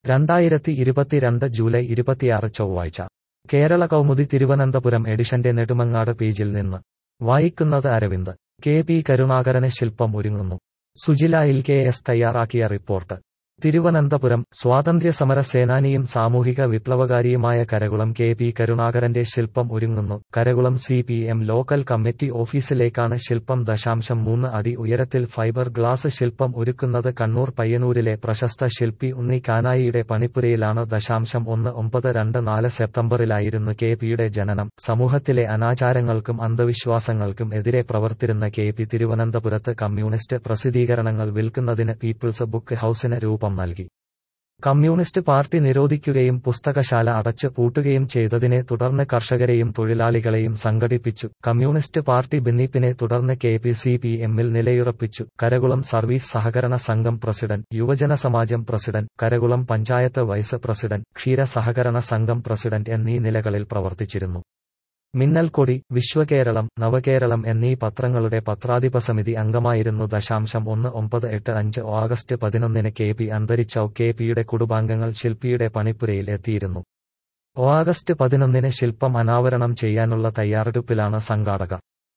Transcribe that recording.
രണ്ടായിരത്തി ഇരുപത്തിരണ്ട് ജൂലൈ ഇരുപത്തിയാറ് ചൊവ്വാഴ്ച കേരള കൗമുദി തിരുവനന്തപുരം എഡിഷന്റെ നെടുമങ്ങാട് പേജിൽ നിന്ന് വായിക്കുന്നത് അരവിന്ദ് കെ പി കരുണാകരന് ശില്പം ഒരുങ്ങുന്നു സുജിലായിൽ കെ എസ് തയ്യാറാക്കിയ റിപ്പോർട്ട് തിരുവനന്തപുരം സ്വാതന്ത്ര്യസമര സേനാനിയും സാമൂഹിക വിപ്ലവകാരിയുമായ കരകുളം കെ പി കരുണാകരന്റെ ശില്പം ഒരുങ്ങുന്നു Karakulam C P M local committee ഓഫീസിലേക്കാണ് ശില്പം ദശാംശം മൂന്ന് അടി ഉയരത്തിൽ ഫൈബർ ഗ്ലാസ് ശില്പം ഒരുക്കുന്നത് കണ്ണൂർ പയ്യന്നൂരിലെ പ്രശസ്ത ശില്പി ഉണ്ണി കാനായിയുടെ പണിപ്പുരയിലാണ് ദശാംശം ഒന്ന് ഒമ്പത് രണ്ട് നാല് സെപ്റ്റംബറിലായിരുന്നു കെ പിയുടെ ജനനം സമൂഹത്തിലെ അനാചാരങ്ങൾക്കും അന്ധവിശ്വാസങ്ങൾക്കും എതിരെ പ്രവർത്തിരുന്ന കെ പി തിരുവനന്തപുരത്ത് കമ്മ്യൂണിസ്റ്റ് പ്രസിദ്ധീകരണങ്ങൾ വിൽക്കുന്നതിന് പീപ്പിൾസ് ബുക്ക് ഹൌസിന് രൂപം നൽകി കമ്മ്യൂണിസ്റ്റ് പാർട്ടി നിരോധിക്കുകയും പുസ്തകശാല അടച്ചു പൂട്ടുകയും ചെയ്തതിനെ തുടർന്ന് കർഷകരെയും തൊഴിലാളികളെയും സംഘടിപ്പിച്ചു കമ്മ്യൂണിസ്റ്റ് പാർട്ടി ഭിന്നിപ്പിനെ തുടർന്ന് കെ പി സി പി എമ്മിൽ നിലയുറപ്പിച്ചു കരകുളം സർവീസ് സഹകരണ സംഘം പ്രസിഡന്റ് യുവജന സമാജം president Karakulam panchayat vice president ക്ഷീര സഹകരണ സംഘം പ്രസിഡന്റ് എന്നീ നിലകളിൽ പ്രവർത്തിച്ചിരുന്നു മിന്നൽക്കൊടി വിശ്വകേരളം നവകേരളം എന്നീ പത്രങ്ങളുടെ പത്രാധിപ സമിതി അംഗമായിരുന്നു ദശാംശം ഒന്ന് ഒമ്പത് എട്ട് അഞ്ച് ഓഗസ്റ്റ് പതിനൊന്നിന് കെ പി അന്തരിച്ച കെ പിയുടെ കുടുംബാംഗങ്ങൾ ശില്പിയുടെ പണിപ്പുരയിൽ എത്തിയിരുന്നു ഓഗസ്റ്റ് പതിനൊന്നിന് ശില്പം അനാവരണം ചെയ്യാനുള്ള തയ്യാറെടുപ്പിലാണ് സംഘാടകർ